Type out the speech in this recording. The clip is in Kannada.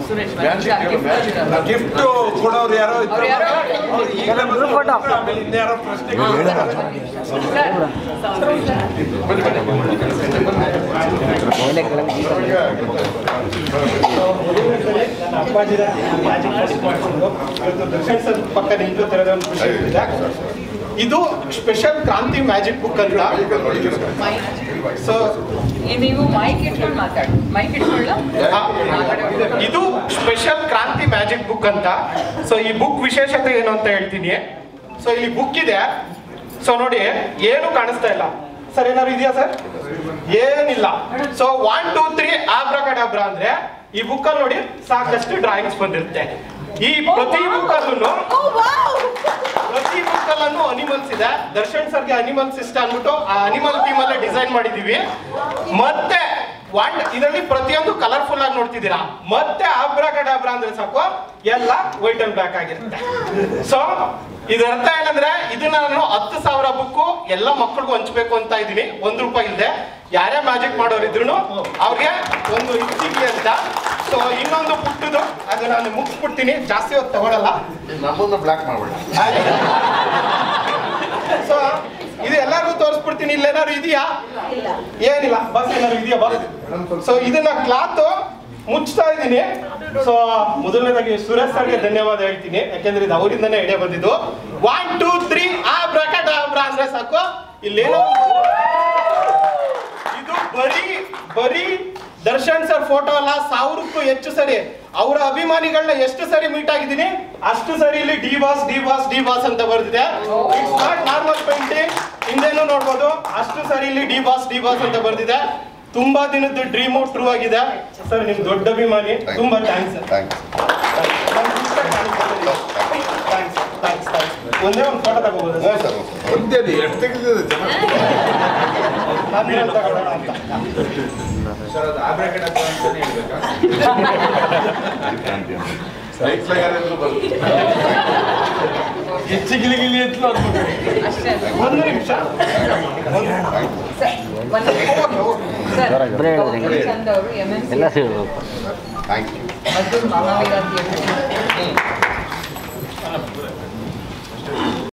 ಸುರೇಶ್ ಗಿಫ್ಟ್ ಕೊಡೋರು ಯಾರೋ ಇದ್ರು ಅವ್ರು ಯಾರೋ? ಅವ್ರು ಈಗಲೇ ಬಂದ್ರು. ಆಮೇಲೆ ಇನ್ಯಾರೋ ಪ್ರಶ್ನೆ ಪಕ್ಕ ನಿಂತು ತೆರೆದೊಂದು ಖುಷಿ ಇದೆ. ಇದು ಸ್ಪೆಷಲ್ ಕ್ರಾಂತಿ ಮ್ಯಾಜಿಕ್ ಬುಕ್ ಅಂತ ಸೊ ನೀವು ಮೈಕ್ ಇಟ್ಕೊಂಡು ಮಾತಾಡಿ ಮೈಕ್ ಇಟ್ಕೊಳ್ಳ ಇದು ಸ್ಪೆಷಲ್ ಕ್ರಾಂತಿ ಮ್ಯಾಜಿಕ್ ಬುಕ್ ಅಂತ ಸೊ ಈ ಬುಕ್ ವಿಶೇಷತೆ ಏನು ಅಂತ ಹೇಳ್ತೀನಿ ಸೊ ಇಲ್ಲಿ ಬುಕ್ ಇದೆ ಸೊ ನೋಡಿ ಏನು ಕಾಣಿಸ್ತಾ ಇಲ್ಲ ಸರ್ ಏನಾದ್ರು ಇದೆಯಾ ಸರ್ ಏನಿಲ್ಲ so one two three abracadabra ಅಂದ್ರೆ ಈ ಬುಕ್ ಅಲ್ಲಿ ನೋಡಿ ಸಾಕಷ್ಟು ಡ್ರಾಯಿಂಗ್ಸ್ ಬಂದಿರುತ್ತೆ ಈ ಪ್ರತಿ ಬುಕ್ ಅಲ್ಲೂ ಪ್ರತಿ ಬುಕ್ ಅಲ್ಲೂ ಅನಿಮಲ್ಸ್ ಇದೆ ದರ್ಶನ್ ಸರ್ಗೆ ಅನಿಮಲ್ಸ್ ಇಷ್ಟ ಅಂದ್ಬಿಟ್ಟು ಆ ಅನಿಮಲ್ ಥೀಮ್ ಅಲ್ಲೇ ಡಿಸೈನ್ ಮಾಡಿದೀವಿ ಮತ್ತೆ ಒನ್ ಇದರಲ್ಲಿ ಪ್ರತಿಯೊಂದು ಕಲರ್ಫುಲ್ ಆಗಿ ನೋಡ್ತಿದ್ದೀರಾ ಮತ್ತೆ ಆಬ್ರಾಗಡಾಬ್ರ ಅಂದ್ರೆ ಸಾಕು ಎಲ್ಲ ವೈಟ್ ಅಂಡ್ ಬ್ಲಾಕ್ ಆಗಿರುತ್ತೆ ಸೊ ಇದರ ಅರ್ಥ ಏನಂದ್ರೆ ಇದನ್ನ ನಾನು ಹತ್ತು ಸಾವಿರ ಬುಕ್ಕು ಎಲ್ಲ ಮಕ್ಕಳಿಗೂ ಹಂಚ್ಬೇಕು ಅಂತ ಇದೀನಿ ಒಂದ್ ರೂಪಾಯಿ ಇಲ್ಲದೆ ಯಾರೇ ಮ್ಯಾಜಿಕ್ ಮಾಡೋರಿದ್ರು ಅವ್ರಿಗೆ ಒಂದು ಇದು ಸಿಗ್ಲಿ ಅಂತ ಸೊ ಇನ್ನೊಂದು ಪುಟ್ಟದು ಅದು ನಾನು ಮುಗಿಸ್ಬಿಡ್ತೀನಿ ಜಾಸ್ತಿ ಹೊತ್ತು ತಗೊಳಲ್ಲ ನಮ್ಮನ್ನ ಬ್ಲಾಕ್ ಮಾಡ್ಬೇಡಿ ಸೊ ಇದು ಎಲ್ಲರಿಗೂ ತೋರಿಸ್ಬಿಡ್ತೀನಿ ಇಲ್ಲಿ ಏನಾದ್ರು ಇದೆಯಾ ಏನಿಲ್ಲ ಬಸ್ ಏನಾದ್ರು ಇದೆಯಾ ಬಸ್ ಸೊ ಇದನ್ನ ಕ್ಲಾತ್ ಮುಚ್ತಾ ಇದ್ದೀನಿ ಸೊ ಮೊದಲನೇದಾಗಿ ಸುರೇಶ್ ಸರ್ಗೆ ಧನ್ಯವಾದ ಹೇಳ್ತೀನಿ ಯಾಕೆಂದ್ರೆ ಇದು ಅವರಿಂದನೇ ಎಡೆ ಬಂದಿದ್ದು one two three abracadabra ಅಂದ್ರೆ ಸಾಕು ಇಲ್ಲೇನೋ ಒಂದು- ಇದು ಬರೀ ಬರೀ ದರ್ಶನ್ ಸರ್ ಫೋಟೋ ಅಲ್ಲ ಸಾವಿರಕ್ಕೂ ಹೆಚ್ಚು ಸರಿ ಅವರ ಅಭಿಮಾನಿಗಳನ್ನ ಎಷ್ಟು ಸರಿ ಮೀಟ್ ಆಗಿದ್ದೀನಿ ಅಷ್ಟು ಸರಿ ಇಲ್ಲಿ D boss D boss D boss ಅಂತ ಬರ್ದಿದೆ ಇಟ್ಸ್ ನಾಟ್ ನಾರ್ಮಲ್ ಪೇಂಟಿಂಗ್ ಹಿಂದೆನೂ ನೋಡ್ಬೋದು ಅಷ್ಟು ಸರಿ ಇಲ್ಲಿ ಡಿ ಬಾಸ್ ಡಿ ಬಾಸ್ ಅಂತ ಬರ್ದಿದೆ ತುಂಬಾ ದಿನದ ಡ್ರೀಮು ಟ್ರೂ ಆಗಿದೆ ಸರ್ ನಿಮ್ ದೊಡ್ಡ ಅಭಿಮಾನಿ ತುಂಬಾ thanks sir thanks thanks thanks thanks ಒಂದೇ ಒಂದು ಫೋಟೋ ತಗೋಬೋದು ಹ್ಞೂ ಸರ್ ಸರ್ ಒಂದೇ ಎಷ್ಟು ತೆಗೆದಿದೆ ಜನ ನಾನು ತಗೊಳ್ಳೋಣ ಅಂತ ಲೈಫ್ ಯಾರಾದ್ರೂ ಬರುತ್ತೆ ಹೆಚ್ಚಿಗಿಲಿ ಗಿಲಿ ಎತ್ಲು ಅನ್ಬೇಕು ಅಷ್ಟೇ ಒಂದು ನಿಮಿಷ ಸರ್ ಚಂದ್ ಅವರು ಎಂ ಎಂ ಎಲ್ಲ ಸಿಗಬೇಕು ಥ್ಯಾಂಕ್ ಯು ಅದು ಮಹಾವೀರ ಥಿಯೇಟರ್